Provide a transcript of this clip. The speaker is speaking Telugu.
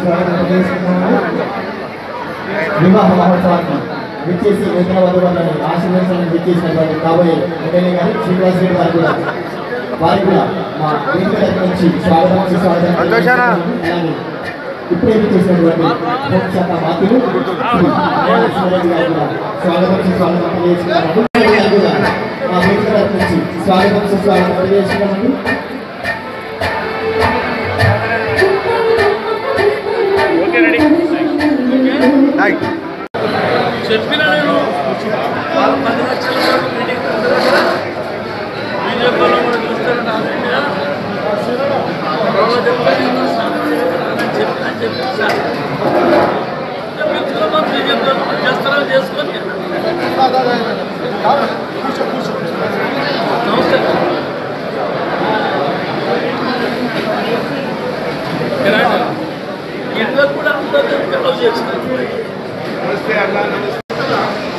స్వాగతం తెలియజేస్తున్నాము వివాహ మహోత్సవాన్ని విచ్చేసి నూతన వధువులను ఆశీర్వదించాలని విచ్చేసినటువంటి కాబోయే ఎమ్మెల్యే గారు శ్రీనివాస్ రెడ్డి గారు కూడా వారికి కూడా మా వేదిక తరపు నుంచి స్వాగతం సుస్వాగతం అలాగే ఇప్పుడే విచ్చేసినటువంటి హోంశాఖ మంత్రులు శ్రీ రామకృష్ణారెడ్డి గారు కూడా స్వాగతం సుస్వాగతం తెలియజేస్తున్నాము గారు కూడా మా వేదిక తరపు నుంచి స్వాగతం సుస్వాగతం తెలియజేస్తున్నామండి చెప్పిన నేను వాళ్ళ పది లక్షల వరకు మీటింగ్ పెడతారు బీజేపీ వాళ్ళు కూడా చూస్తారంట ఆల్ ఇండియా వాళ్ళు చెప్పారు "ఇందులో సాధన చేయాలని చెప్పి అని చెప్పి సార్ చెప్పించుకోమా బీజేపీ వాళ్ళు చేస్తారా చేసుకొని నమస్తే ఇంట్లో కూడా అందరూ పిల్లలు చేస్తారు